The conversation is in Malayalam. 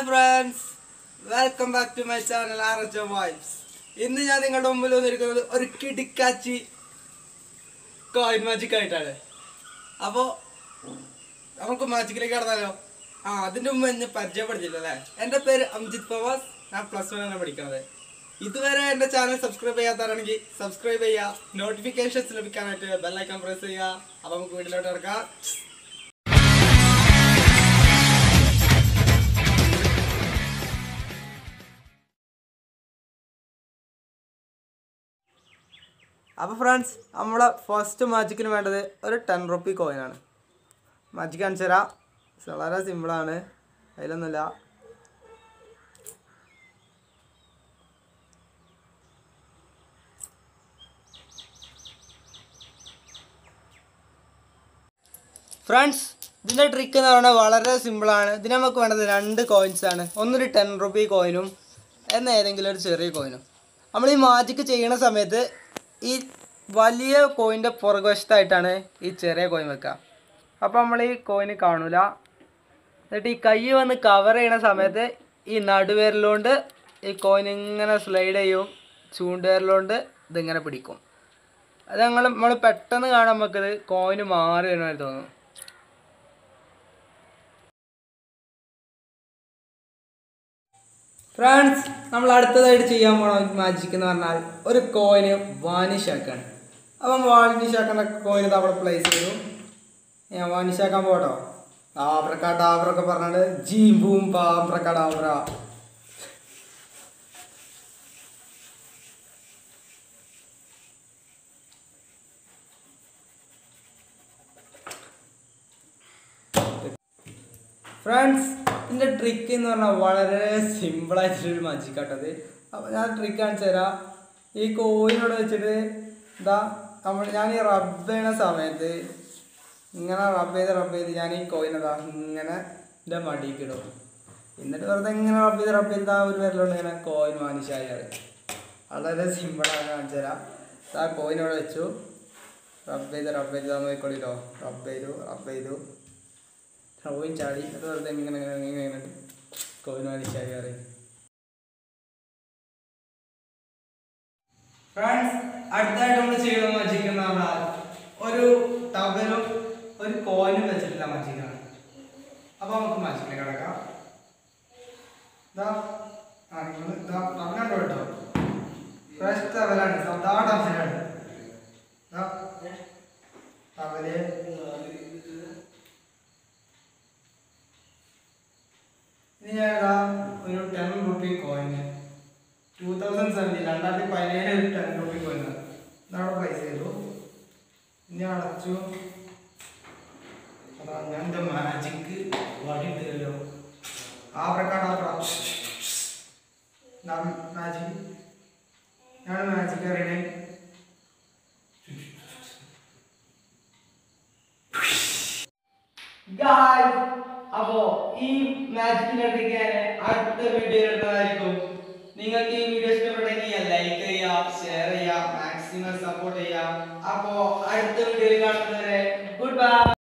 friends welcome back to my channel R H vibes ഇന്ന് ഞാൻ നിങ്ങളുടെ മുമ്പിൽ വന്നിരിക്കുന്നത് ഒരു കിടിക്കാച്ചി കോയിൻ മാജിക് ആയിട്ടാണ് അപ്പോൾ നമുക്ക് മാജിക്കിലേക്ക് കടന്നാലോ ആ അതിൻ്റെ മുമ്പ് എന്നെ പരിചയപ്പെടുത്തില്ല അല്ലേ എൻ്റെ പേര് അംജിത് പവാസ് ഞാൻ പ്ലസ് വൺ ആണ് പഠിക്കുന്നത് ഇതുവരെ എൻ്റെ ചാനൽ സബ്സ്ക്രൈബ് ചെയ്യാത്തവരാണെങ്കിൽ സബ്സ്ക്രൈബ് ചെയ്യുക നോട്ടിഫിക്കേഷൻസ് ലഭിക്കാനായിട്ട് ബെല്ലൈക്കൺ പ്രസ് ചെയ്യുക അപ്പോൾ നമുക്ക് വീട്ടിലോട്ട് ഇറക്കാം അപ്പോൾ ഫ്രണ്ട്സ് നമ്മളെ ഫസ്റ്റ് മാജിക്കിന് വേണ്ടത് ഒരു ടെൻ റുപ്പി കോയിനാണ് മാജിക് കാണിച്ചു തരാം വളരെ സിമ്പിളാണ് അതിലൊന്നുമില്ല ഫ്രണ്ട്സ് ഇതിൻ്റെ ട്രിക്ക് എന്ന് പറഞ്ഞാൽ വളരെ സിമ്പിളാണ് ഇതിന് നമുക്ക് വേണ്ടത് രണ്ട് കോയിൻസ് ആണ് ഒന്നൊരു ടെൻ റുപ്പി കോയിനും എന്ന ഏതെങ്കിലും ഒരു ചെറിയ കോയിനും നമ്മൾ ഈ മാജിക്ക് ചെയ്യുന്ന സമയത്ത് ഈ വലിയ കോയിൻ്റെ പുറകുവശത്തായിട്ടാണ് ഈ ചെറിയ കോയിൻ വെക്കുക അപ്പോൾ നമ്മൾ ഈ കോയിന് കാണൂല എന്നിട്ട് ഈ കൈ വന്ന് കവർ ചെയ്യണ സമയത്ത് ഈ നടുവേരലുകൊണ്ട് ഈ കോയിൻ ഇങ്ങനെ സ്ലൈഡ് ചെയ്യും ചൂണ്ടുവേരലുകൊണ്ട് ഇതിങ്ങനെ പിടിക്കും അത് ഞങ്ങൾ നമ്മൾ പെട്ടെന്ന് കാണാൻ നമുക്കത് കോയിന് മാറി വരുന്നതായി തോന്നും ഫ്രണ്ട്സ് നമ്മൾ അടുത്തതായിട്ട് ചെയ്യാൻ പോണ മാജിക് എന്ന് പറഞ്ഞാൽ ഒരു കോയിന് വാനിഷ് ആക്കാണ് അപ്പം വാനിഷ് ആക്കുന്ന കോയിന് അവിടെ പ്ലേസ് ചെയ്തു ഞാൻ വാനിഷ് ആക്കാൻ പോട്ടോ ആബ്രക്ക ഡാബ്രൊക്കെ പറഞ്ഞിട്ട് ജീം ബൂം പാബ്രക്ക ഡാബ്ര ഫ്രണ്ട്സ് ഇതിൻ്റെ ട്രിക്ക് എന്ന് പറഞ്ഞാൽ വളരെ സിമ്പിളായിട്ടുള്ളൊരു മാജിക് ആട്ടത് അപ്പോൾ ഞാൻ ട്രിക്ക് കാണിച്ചു തരാം ഈ കോയിനോട് വെച്ചിട്ട് എന്താ നമ്മൾ ഞാൻ ഈ റബ്ബ് ചെയ്യണ സമയത്ത് ഇങ്ങനെ റബ്ബ് ചെയ്ത് റബ്ബ് ചെയ്ത് ഞാൻ ഈ കോയിനതാ ഇങ്ങനെ എൻ്റെ മടിക്ക് ഇടും എന്നിട്ട് വെറുതെ ഇങ്ങനെ റബ്ബ് ചെയ്ത് റബ്ബ് ചെയ്ത് ആ ഒരു പേരിലോട്ട് ഇങ്ങനെ കോയിൻ വാനിഷായത് വളരെ സിമ്പിളാണ് കാണിച്ചു തരാം ആ കോയിനോട് വെച്ചു റബ്ബ് ചെയ്ത് റബ്ബ് ചെയ്ത് നോക്കിക്കൊള്ളിട്ടോ റബ്ബ് ചെയ്തു റബ്ബ് ചെയ്തു കോയിൻ ചാടി അത് വെറുതെ ഇങ്ങനെ ഇങ്ങനെ ഇങ്ങനെ ഇങ്ങനെ കോയിൻ വലിച്ചാടി അറിയും ഫ്രണ്ട്സ് അടുത്തായിട്ട് നമ്മൾ ചെയ്യുന്ന മജിക് എന്ന് പറഞ്ഞാൽ ഒരു ടബലും ഒരു കോയിനും വെച്ചിട്ടുള്ള മജിക്കാണ് അപ്പൊ നമുക്ക് മജിക്കിലേക്ക് കിടക്കാം ഇതാ ആ നിങ്ങൾ ഇതാ ടബലുണ്ടോ കേട്ടോ ഫ്രഷ് ടബലാണ് സാധാ ടബലാണ് ഇതാ ടബല് ഇനി ഞാൻ ഇതാ ഒരു ten rupee coin two thousand seventeen രണ്ടായിരത്തി പതിനേഴ് ഒരു ടെൻ റുപ്പി കോയിന് ഇതവിടെ പ്ലേസ് ചെയ്തു ഇനി അടച്ചു അതാ ഞാൻ എൻ്റെ മാജിക്ക് വടിയിട്ടല്ലോ ആ പ്രക്കാണ് മാജിക് ഞാൻ മാജിക് അറിയണേ ഗായ്സ് അപ്പോ ഈ മാജിക്കിന്റെ ട്രിക്ക് ഞാൻ അടുത്ത വീഡിയോയിൽ ഇടുന്നതായിരിക്കും നിങ്ങൾക്ക് ഈ വീഡിയോ ഇഷ്ടപ്പെട്ടെങ്കിൽ ലൈക്ക് ചെയ്യുക ഷെയർ ചെയ്യുക മാക്സിമം സപ്പോർട്ട് ചെയ്യുക അപ്പോ അടുത്ത വീഡിയോയിൽ കാണുന്നവരെ ഗുഡ് ബൈ